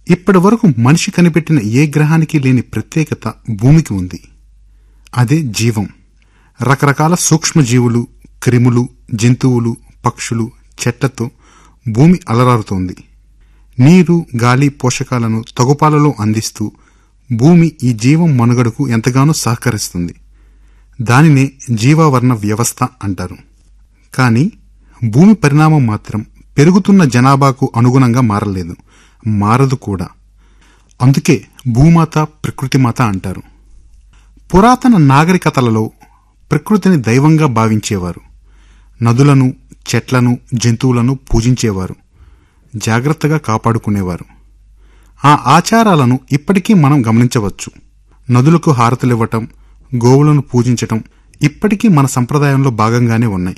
ఇప్పటి వరకు మనిషి కనిపెట్టిన ఏ గ్రహానికి లేని ప్రత్యేకత భూమికి ఉంది అదే జీవం రకరకాల సూక్ష్మజీవులు క్రిములు జంతువులు పక్షులు చెట్లతో భూమి అలరారుతోంది నీరు గాలి పోషకాలను తగుపాలలో అందిస్తూ భూమి ఈ జీవం మనుగడకు ఎంతగానో సహకరిస్తుంది దానినే జీవావరణ వ్యవస్థ అంటారు కానీ భూమి పరిణామం మాత్రం పెరుగుతున్న జనాభాకు అనుగుణంగా మారలేదు మారదు కూడా అందుకే భూమాత ప్రకృతిమాత అంటారు పురాతన నాగరికతలలో ప్రకృతిని దైవంగా భావించేవారు నదులను చెట్లను జంతువులను పూజించేవారు జాగ్రత్తగా కాపాడుకునేవారు ఆ ఆచారాలను ఇప్పటికీ మనం గమనించవచ్చు నదులకు హారతులివ్వటం గోవులను పూజించటం ఇప్పటికీ మన సంప్రదాయంలో భాగంగానే ఉన్నాయి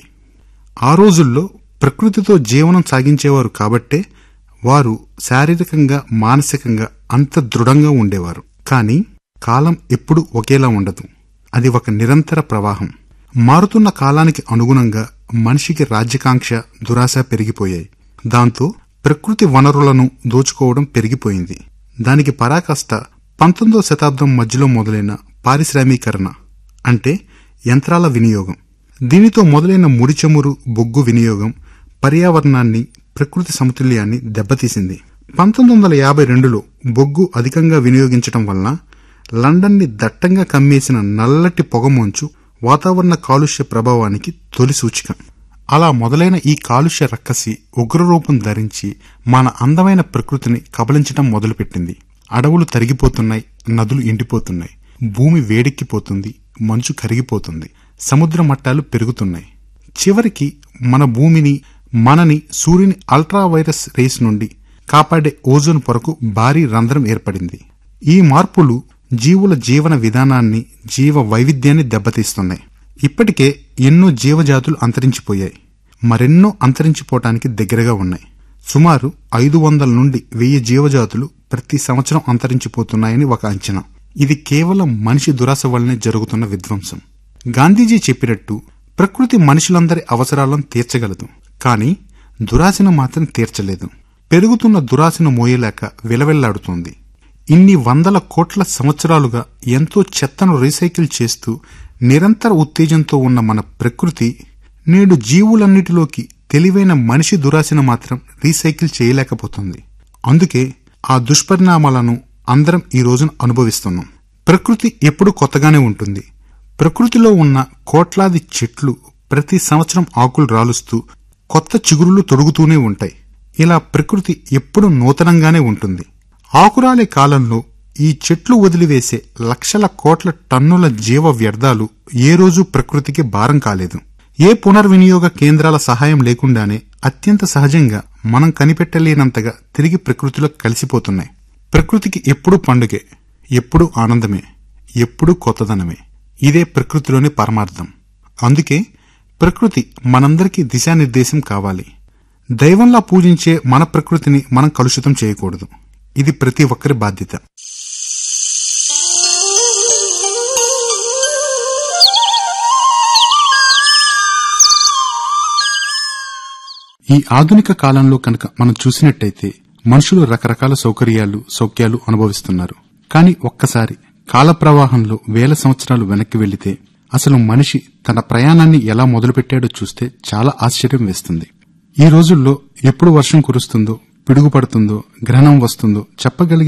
ఆ రోజుల్లో ప్రకృతితో జీవనం సాగించేవారు కాబట్టే వారు శారీరకంగా మానసికంగా అంత దృఢంగా ఉండేవారు కానీ కాలం ఎప్పుడూ ఒకేలా ఉండదు అది ఒక నిరంతర ప్రవాహం మారుతున్న కాలానికి అనుగుణంగా మనిషికి రాజ్యకాంక్ష దురాశ పెరిగిపోయాయి దాంతో ప్రకృతి వనరులను దోచుకోవడం పెరిగిపోయింది దానికి పరాకాష్ట పంతొమ్మిదో శతాబ్దం మధ్యలో మొదలైన పారిశ్రామీకరణ అంటే యంత్రాల వినియోగం దీనితో మొదలైన ముడి చమురు బొగ్గు వినియోగం పర్యావరణాన్ని ప్రకృతి సమతుల్యాన్ని దెబ్బతీసింది పంతొమ్మిది వందల యాభై రెండులో బొగ్గు అధికంగా వినియోగించటం వలన లండన్ని దట్టంగా కమ్మేసిన నల్లటి పొగమంచు వాతావరణ కాలుష్య ప్రభావానికి తొలి సూచిక అలా మొదలైన ఈ కాలుష్య రక్కసి ఉగ్రరూపం ధరించి మన అందమైన ప్రకృతిని కబలించటం మొదలుపెట్టింది అడవులు తరిగిపోతున్నాయి నదులు ఎండిపోతున్నాయి భూమి వేడెక్కిపోతుంది మంచు కరిగిపోతుంది సముద్ర మట్టాలు పెరుగుతున్నాయి చివరికి మన భూమిని మనని సూర్యుని అల్ట్రా వైరస్ రేస్ నుండి కాపాడే ఓజోన్ పొరకు భారీ రంధ్రం ఏర్పడింది ఈ మార్పులు జీవుల జీవన విధానాన్ని జీవ వైవిధ్యాన్ని దెబ్బతీస్తున్నాయి ఇప్పటికే ఎన్నో జీవజాతులు అంతరించిపోయాయి మరెన్నో అంతరించిపోవటానికి దగ్గరగా ఉన్నాయి సుమారు ఐదు వందల నుండి వెయ్యి జీవజాతులు ప్రతి సంవత్సరం అంతరించిపోతున్నాయని ఒక అంచనా ఇది కేవలం మనిషి దురాశ వల్లనే జరుగుతున్న విధ్వంసం గాంధీజీ చెప్పినట్టు ప్రకృతి మనుషులందరి అవసరాలను తీర్చగలదు కానీ దురాశను మాత్రం తీర్చలేదు పెరుగుతున్న దురాశను మోయలేక విలవెల్లాడుతోంది ఇన్ని వందల కోట్ల సంవత్సరాలుగా ఎంతో చెత్తను రీసైకిల్ చేస్తూ నిరంతర ఉత్తేజంతో ఉన్న మన ప్రకృతి నేడు జీవులన్నిటిలోకి తెలివైన మనిషి దురాశను మాత్రం రీసైకిల్ చేయలేకపోతుంది అందుకే ఆ దుష్పరిణామాలను అందరం ఈ రోజున అనుభవిస్తున్నాం ప్రకృతి ఎప్పుడు కొత్తగానే ఉంటుంది ప్రకృతిలో ఉన్న కోట్లాది చెట్లు ప్రతి సంవత్సరం ఆకులు రాలుస్తూ కొత్త చిగురులు తొడుగుతూనే ఉంటాయి ఇలా ప్రకృతి ఎప్పుడు నూతనంగానే ఉంటుంది ఆకురాలే కాలంలో ఈ చెట్లు వదిలివేసే లక్షల కోట్ల టన్నుల జీవ వ్యర్థాలు ఏ రోజు ప్రకృతికి భారం కాలేదు ఏ పునర్వినియోగ కేంద్రాల సహాయం లేకుండానే అత్యంత సహజంగా మనం కనిపెట్టలేనంతగా తిరిగి ప్రకృతిలో కలిసిపోతున్నాయి ప్రకృతికి ఎప్పుడూ పండుగే ఎప్పుడూ ఆనందమే ఎప్పుడూ కొత్తదనమే ఇదే ప్రకృతిలోని పరమార్థం అందుకే ప్రకృతి మనందరికీ దిశానిర్దేశం కావాలి దైవంలా పూజించే మన ప్రకృతిని మనం కలుషితం చేయకూడదు ఇది ప్రతి ఒక్కరి బాధ్యత ఈ ఆధునిక కాలంలో కనుక మనం చూసినట్టయితే మనుషులు రకరకాల సౌకర్యాలు సౌఖ్యాలు అనుభవిస్తున్నారు కానీ ఒక్కసారి కాల ప్రవాహంలో వేల సంవత్సరాలు వెనక్కి వెళితే అసలు మనిషి తన ప్రయాణాన్ని ఎలా మొదలుపెట్టాడో చూస్తే చాలా ఆశ్చర్యం వేస్తుంది ఈ రోజుల్లో ఎప్పుడు వర్షం కురుస్తుందో పిడుగు పడుతుందో గ్రహణం వస్తుందో చెప్పగలిగే